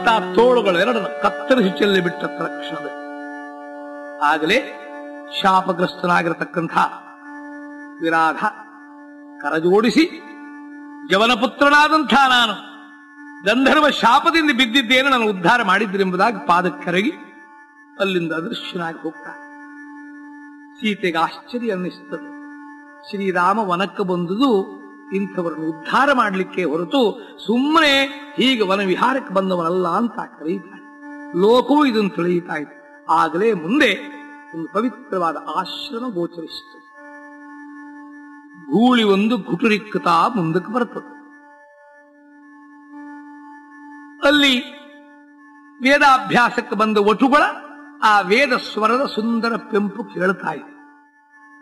ಅಂತ ತೋಳುಗಳೆರಡನ್ನು ಕತ್ತರಿಸಿ ಚೆಲ್ಲಿ ಬಿಟ್ಟ ತಕ್ಷಣದಲ್ಲಿ ಆಗಲೇ ಶಾಪಗ್ರಸ್ತನಾಗಿರತಕ್ಕಂಥ ವಿರಾಧ ಕರಜೋಡಿಸಿ ಜವನಪುತ್ರನಾದಂಥ ನಾನು ಗಂಧರ್ವ ಶಾಪದಿಂದ ಬಿದ್ದಿದ್ದೇನೆ ನಾನು ಉದ್ಧಾರ ಮಾಡಿದ್ದರೆಂಬುದಾಗಿ ಪಾದಕ್ಕರಗಿ ಅಲ್ಲಿಂದ ಅದೃಶ್ಯನಾಗಿ ಹೋಗ್ತಾನೆ ಸೀತೆಗೆ ಆಶ್ಚರ್ಯ ಅನ್ನಿಸ್ತದೆ ಶ್ರೀರಾಮ ವನಕ್ಕೆ ಬಂದುದು ಇಂಥವರನ್ನು ಉದ್ಧಾರ ಮಾಡಲಿಕ್ಕೆ ಹೊರತು ಸುಮ್ಮನೆ ಹೀಗೆ ವನ ವಿಹಾರಕ್ಕೆ ಬಂದವನಲ್ಲ ಅಂತ ಕರೆಯುತ್ತಾನೆ ಲೋಕವು ಇದನ್ನು ತಿಳಿಯುತ್ತಾ ಇದೆ ಆಗಲೇ ಮುಂದೆ ಒಂದು ಪವಿತ್ರವಾದ ಆಶ್ರಮ ಗೋಚರಿಸುತ್ತದೆ ಗೂಳಿ ಒಂದು ಗುಟುರಿಕ್ಕುತ್ತಾ ಮುಂದಕ್ಕೆ ಬರ್ತದೆ ಅಲ್ಲಿ ವೇದಾಭ್ಯಾಸಕ್ಕೆ ಬಂದ ವಟುಗಳ ಆ ವೇದ ಸ್ವರದ ಸುಂದರ ಪೆಂಪು ಕೇಳ್ತಾ ಇದೆ